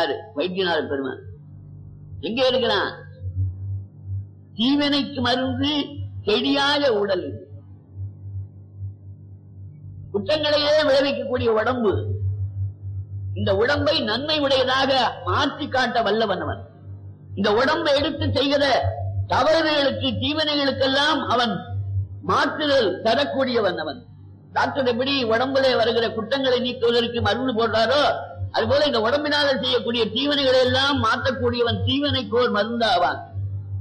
யாரு வைத்தியநாத பெருமான் எங்க இருக்கிறான் தீவினைக்கு மருந்து செடியாய உடல் இது. குற்றங்களையே விளைவிக்கக்கூடிய உடம்பு இந்த உடம்பை நன்மை உடையதாக மாற்றி காட்ட வல்லவன் அவன் இந்த உடம்பை எடுத்து செய்கிற தவறுகளுக்கு தீவனைகளுக்கெல்லாம் அவன் மாற்றுதல் தரக்கூடியவன் அவன் டாக்டர் எப்படி உடம்புல வருகிற குற்றங்களை நீக்குவதற்கு மருந்து போடுறாரோ அதுபோல இந்த உடம்பினால செய்யக்கூடிய தீவனைகளை எல்லாம் மாற்றக்கூடியவன் தீவனைக்கோர் மருந்தாவான்